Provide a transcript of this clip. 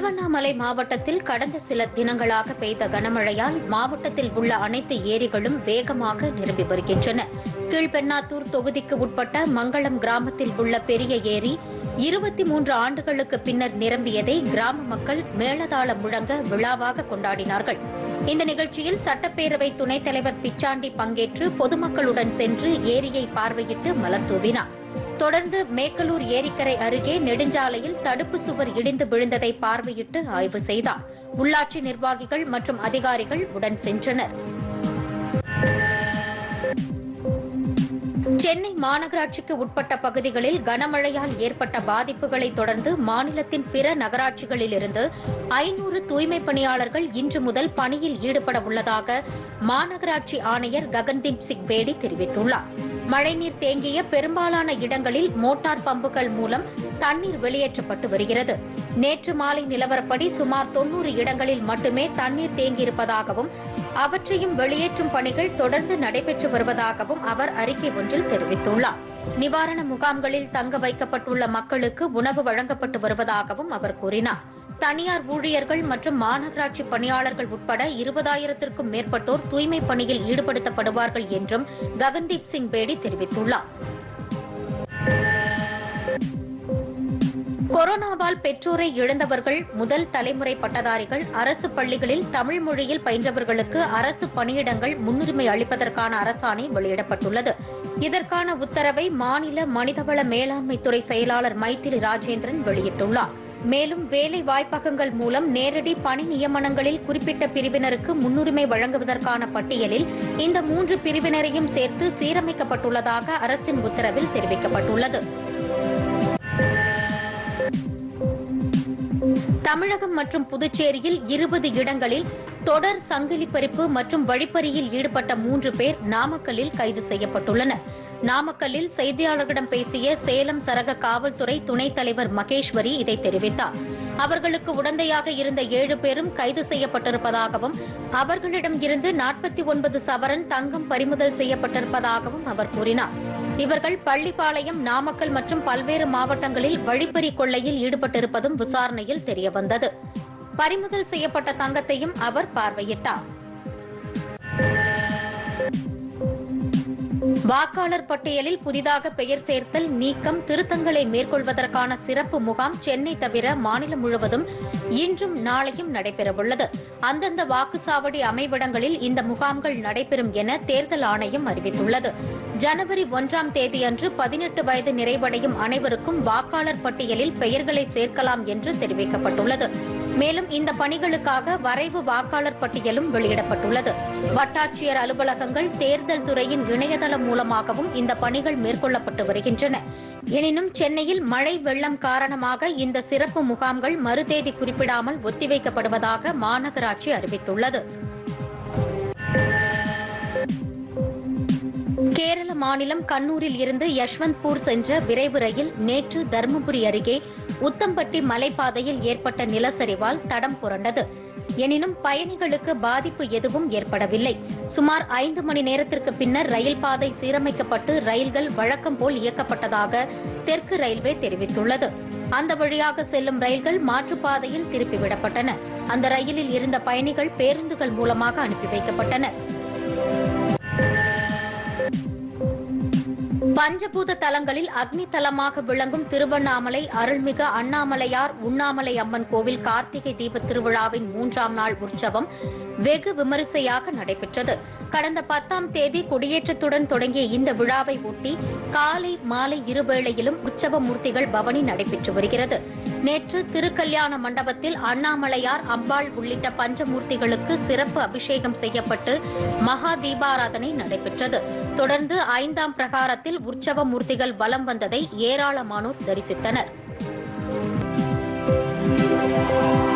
திருவண்ணாமலை மாவட்டத்தில் கடந்த சில தினங்களாக பெய்த கனமழையால் மாவட்டத்தில் உள்ள அனைத்து ஏரிகளும் வேகமாக நிரம்பி வருகின்றன கீழ்பெண்ணாத்தூர் தொகுதிக்கு உட்பட்ட மங்களம் கிராமத்தில் உள்ள பெரிய ஏரி இருபத்தி மூன்று ஆண்டுகளுக்கு பின்னர் நிரம்பியதை கிராம மக்கள் மேளதாளம் முழங்க விழாவாக கொண்டாடினார்கள் இந்த நிகழ்ச்சியில் சட்டப்பேரவை துணைத் தலைவர் பிச்சாண்டி பங்கேற்று பொதுமக்களுடன் சென்று ஏரியை பார்வையிட்டு மலர் தூவினார் தொடர்ந்து மேக்கலூர் ஏரிக்கரை அருகே நெடுஞ்சாலையில் தடுப்பு சுவர் இடிந்து விழுந்ததை பார்வையிட்டு ஆய்வு செய்தார் உள்ளாட்சி நிர்வாகிகள் மற்றும் அதிகாரிகள் உடன் சென்றனர் சென்னை மாநகராட்சிக்கு உட்பட்ட பகுதிகளில் கனமழையால் ஏற்பட்ட பாதிப்புகளை தொடர்ந்து மாநிலத்தின் பிற நகராட்சிகளிலிருந்து ஐநூறு தூய்மைப் பணியாளர்கள் இன்று முதல் பணியில் ஈடுபட உள்ளதாக மாநகராட்சி ஆணையர் ககன்தீப் சிங் பேடி தெரிவித்துள்ளார் மழைநீர் தேங்கிய பெரும்பாலான இடங்களில் மோட்டார் பம்புகள் மூலம் தண்ணீர் வெளியேற்றப்பட்டு வருகிறது நேற்று மாலை நிலவரப்படி சுமார் தொன்னூறு இடங்களில் மட்டுமே தண்ணீர் தேங்கியிருப்பதாகவும் அவற்றையும் வெளியேற்றும் பணிகள் தொடர்ந்து நடைபெற்று வருவதாகவும் அவர் அறிக்கை ஒன்றில் தெரிவித்துள்ளார் நிவாரண முகாம்களில் தங்க வைக்கப்பட்டுள்ள மக்களுக்கு உணவு வழங்கப்பட்டு வருவதாகவும் அவர் கூறினார் தனியார் ஊழியர்கள் மற்றும் மாநகராட்சி பணியாளர்கள் உட்பட இருபதாயிரத்திற்கும் மேற்பட்டோர் தூய்மைப் பணியில் ஈடுபடுத்தப்படுவார்கள் என்றும் ககன்தீப் சிங் பேடி தெரிவித்துள்ளார் கொரோனாவால் பெற்றோரை இழந்தவர்கள் முதல் தலைமுறை பட்டதாரிகள் அரசு பள்ளிகளில் தமிழ் மொழியில் பயின்றவர்களுக்கு அரசு பணியிடங்கள் முன்னுரிமை அளிப்பதற்கான அரசாணை வெளியிடப்பட்டுள்ளது இதற்கான உத்தரவை மாநில மனிதவள மேலாண்மைத்துறை செயலாளர் மைத்திலி ராஜேந்திரன் வெளியிட்டுள்ளார் மேலும் வேலை வாய்ப்பகங்கள் மூலம் நேரடி பணி நியமனங்களில் குறிப்பிட்ட பிரிவினருக்கு முன்னுரிமை வழங்குவதற்கான பட்டியலில் இந்த மூன்று பிரிவினரையும் சேர்த்து சீரமைக்கப்பட்டுள்ளதாக அரசின் உத்தரவில் தெரிவிக்கப்பட்டுள்ளது தமிழகம் மற்றும் புதுச்சேரியில் இருபது இடங்களில் தொடர் சங்கிலி பறிப்பு மற்றும் வழிப்பறியில் ஈடுபட்ட மூன்று பேர் நாமக்கல்லில் கைது செய்யப்பட்டுள்ளனர் நாமக்கல்லில் செய்தியாளர்களிடம் பேசிய சேலம் சரக காவல்துறை துணைத் தலைவர் மகேஸ்வரி இதை தெரிவித்தார் அவர்களுக்கு உடந்தையாக இருந்த ஏழு பேரும் கைது செய்யப்பட்டிருப்பதாகவும் அவர்களிடம் இருந்து நாற்பத்தி ஒன்பது சவரன் தங்கம் பறிமுதல் செய்யப்பட்டிருப்பதாகவும் அவர் கூறினார் இவர்கள் பள்ளிப்பாளையம் நாமக்கல் மற்றும் பல்வேறு மாவட்டங்களில் வழிப்பறி கொள்ளையில் ஈடுபட்டிருப்பதும் விசாரணையில் தெரியவந்தது பறிமுதல் செய்யப்பட்ட தங்கத்தையும் அவர் பார்வையிட்டார் வாக்காளர் பட்டியலில் புதிதாக பெயர் சேர்த்தல் நீக்கம் திருத்தங்களை மேற்கொள்வதற்கான சிறப்பு முகாம் சென்னை தவிர மாநிலம் முழுவதும் இன்றும் நாளையும் நடைபெறவுள்ளது அந்தந்த வாக்குச்சாவடி அமைவிடங்களில் இந்த முகாம்கள் நடைபெறும் என தேர்தல் ஆணையம் அறிவித்துள்ளது ஜனவரி ஒன்றாம் தேதியன்று பதினெட்டு வயது நிறைவடையும் அனைவருக்கும் வாக்காளர் பட்டியலில் பெயர்களை சேர்க்கலாம் என்று தெரிவிக்கப்பட்டுள்ளது மேலும் இந்த பணிகளுக்காக வரைவு வாக்காளர் பட்டியலும் வெளியிடப்பட்டுள்ளது வட்டாட்சியர் அலுவலகங்கள் தேர்தல் துறையின் இணையதளம் மூலமாகவும் இந்த பணிகள் மேற்கொள்ளப்பட்டு வருகின்றன எனினும் சென்னையில் மழை வெள்ளம் காரணமாக இந்த சிறப்பு முகாம்கள் மறுதேதி குறிப்பிடாமல் ஒத்திவைக்கப்படுவதாக மாநகராட்சி அறிவித்துள்ளது கேரள மாநிலம் கண்ணூரில் இருந்து யஷ்வந்த்பூர் சென்ற விரைவு ரயில் நேற்று தருமபுரி அருகே உத்தம்பட்டி மலைப்பாதையில் ஏற்பட்ட நிலச்சரிவால் தடம் புரண்டது எனினும் பயணிகளுக்கு பாதிப்பு எதுவும் ஏற்படவில்லை சுமார் ஐந்து மணி நேரத்திற்கு பின்னர் ரயில் பாதை சீரமைக்கப்பட்டு ரயில்கள் வழக்கம் போல் இயக்கப்பட்டதாக தெற்கு ரயில்வே தெரிவித்துள்ளது அந்த வழியாக செல்லும் ரயில்கள் மாற்றுப்பாதையில் திருப்பிவிடப்பட்டன அந்த ரயிலில் இருந்த பயணிகள் பேருந்துகள் மூலமாக அனுப்பி வைக்கப்பட்டனர் பஞ்சபூத தலங்களில் அக்னி தலமாக விளங்கும் திருவண்ணாமலை அருள்மிகு அண்ணாமலையார் உண்ணாமலை அம்மன் கோவில் கார்த்திகை தீப திருவிழாவின் மூன்றாம் நாள் உற்சவம் வெகு விமரிசையாக நடைபெற்றது கடந்த பத்தாம் தேதி கொடியேற்றத்துடன் தொடங்கிய இந்த விழாவை ஒட்டி காலை மாலை இருவேளையிலும் உற்சவ மூர்த்திகள் பவனி நடைபெற்று வருகிறது நேற்று திருக்கல்யாண மண்டபத்தில் அண்ணாமலையார் அம்பாள் உள்ளிட்ட பஞ்சமூர்த்திகளுக்கு சிறப்பு அபிஷேகம் செய்யப்பட்டு மகா தீபாராதனை நடைபெற்றது தொடர்ந்து ஐந்தாம் பிரகாரத்தில் உற்சவ மூர்த்திகள் வலம் வந்ததை ஏராளமானோர் தரிசித்தனர்